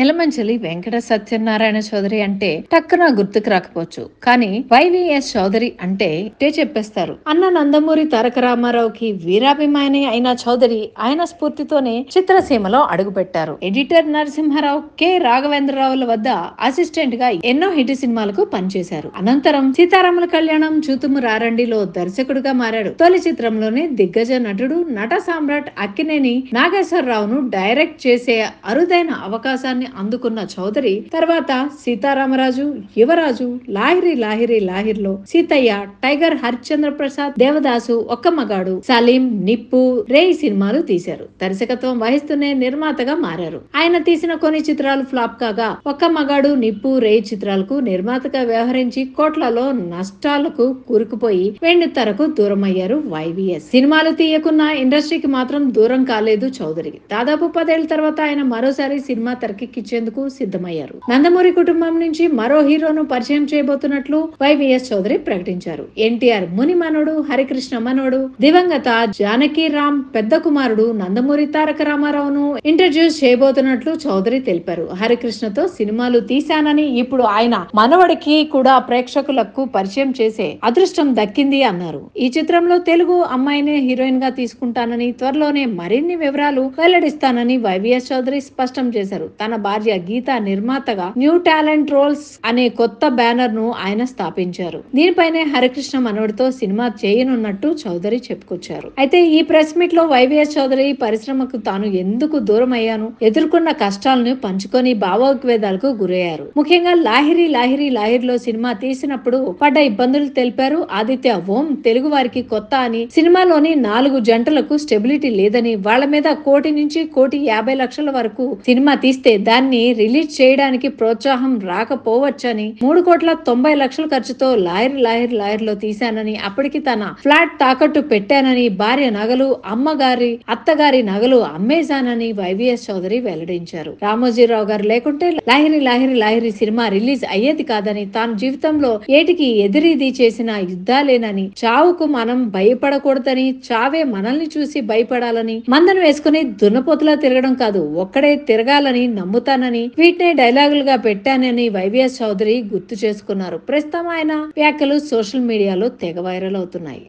ఎలమంచలి వెంకట సత్యనారాయణ చౌదరి అంటే టక్కున గుర్తుకు రాకపోవచ్చు కానీ వైవిఎస్ చౌదరి అంటే ఇట్టే చెప్పేస్తారు అన్న నందమూరి తారక రామారావుకి వీరాభిమాని అయిన చౌదరి ఆయన స్ఫూర్తితోనే చిత్రసీమలో అడుగుపెట్టారు ఎడిటర్ నరసింహారావు కె రాఘవేంద్రరావుల వద్ద అసిస్టెంట్ గా ఎన్నో హిట్ సినిమాలకు పనిచేశారు అనంతరం సీతారాముల కళ్యాణం చూతుము రారండిలో దర్శకుడిగా మారాడు తొలి చిత్రంలోనే దిగ్గజ నటుడు నట సామ్రాట్ అక్కినేని నాగేశ్వరరావును డైరెక్ట్ చేసే అరుదైన అవకాశాన్ని అందుకున్న చౌదరి తర్వాత సీతారామరాజు యువరాజు లాహిరి లాహిరి లాహిర్లో సీతయ్య టైగర్ హరిశ్చంద్ర ప్రసాద్ దేవదాసు ఒక్క మగాడు సలీం నిప్పు రేయ్ సినిమాలు తీశారు దర్శకత్వం వహిస్తూనే నిర్మాతగా మారారు ఆయన తీసిన కొన్ని చిత్రాలు ఫ్లాప్ కాగా ఒక్క మగాడు నిప్పు రేయ్ చిత్రాలకు నిర్మాతగా వ్యవహరించి కోట్లలో నష్టాలకు కూరుకుపోయి వెండి తెరకు దూరం అయ్యారు వైవిఎస్ సినిమాలు తీయకున్న ఇండస్ట్రీకి మాత్రం దూరం కాలేదు చౌదరి దాదాపు పదేళ్ల తర్వాత ఆయన మరోసారి సినిమా తెరకెక్కించేందుకు సిద్ధమయ్యారు నందమూరి కుటుంబం నుంచి మరో హీరోను పరిచయం చేయబోతున్నట్లు వైవిఎస్ చౌదరి ప్రకటించారు ఎన్టీఆర్ ముని మనోడు హరికృష్ణ మనోడు దివంగత జానకి రామ్ పెద్ద కుమారుడు నందమూరి తారక రామారావును ఇంట్రడ్యూస్ చేయబోతున్నట్లు చౌదరి తెలిపారు హరికృష్ణతో సినిమాలు తీశానని ఇప్పుడు ఆయన మనవడికి కూడా ప్రేక్షకులకు పరిచయం చేసే అదృష్టం దక్కింది అన్నారు ఈ చిత్రంలో తెలుగు అమ్మాయినే హీరోయిన్ గా తీసుకుంటానని త్వరలోనే మరిన్ని వివరాలు వెల్లడిస్తానని వైవిఎస్ చౌదరి స్పష్టం చేశారు తన భార్య గీత నిర్మాతగా న్యూ టాలెంట్ రోల్స్ అనే కొత్త బ్యానర్ ను ఆయన స్థాపించారు దీనిపైనే హరికృష్ణ మనవడితో సినిమా చేయనున్నట్టు చౌదరి చెప్పుకొచ్చారు అయితే ఈ ప్రెస్ మీట్ లో వైవిఎస్ చౌదరి పరిశ్రమకు తాను ఎందుకు దూరం అయ్యాను ఎదుర్కొన్న కష్టాలను పంచుకొని భావోద్వేదాలకు గురయ్యారు ముఖ్యంగా లాహిరి లాహిరి లాహిరిలో సినిమా తీసినప్పుడు పడ్డ ఇబ్బందులు తెలిపారు ఆదిత్య ఓం తెలుగు వారికి కొత్త అని సినిమాలోని నాలుగు జంటలకు స్టెబిలిటీ లేదని వాళ్ళ మీద కోటి నుంచి కోటి యాభై లక్షల వరకు సినిమా తీస్తే దాన్ని రిలీజ్ చేయడానికి ప్రోత్సాహం రాకపోవచ్చని మూడు కోట్ల తొంభై లక్షల ఖర్చుతో లాయర్ లాయర్ లాయర్ లో తీశానని అప్పటికి తన ఫ్లాట్ తాకట్టు పెట్టానని భార్య నగలు అమ్మగారి అత్తగారి నగలు అమ్మేశానని వైవిఎస్ చౌదరి వెల్లడించారు రామోజీరావు గారు లేకుంటే లాహిరి లాహిరి లాహిరి సినిమా రిలీజ్ అయ్యేది కాదని తాను జీవితంలో ఏటికి ఎదిరిది చేసిన యుద్ధాలేనని చావుకు మనం భయపడకూడదని చావే మనల్ని చూసి భయపడాలని మందను వేసుకుని దున్నపోతులా తిరగడం కాదు ఒక్కడే తిరగాలని నమ్ముతానని వీటినే డైలాగులుగా పెట్టానని వైవిఎస్ చౌదరి గుర్తు చేసుకున్నారు ప్రస్తుతం ఆయన వ్యాఖ్యలు సోషల్ మీడియాలో తెగ వైరల్ అవుతున్నాయి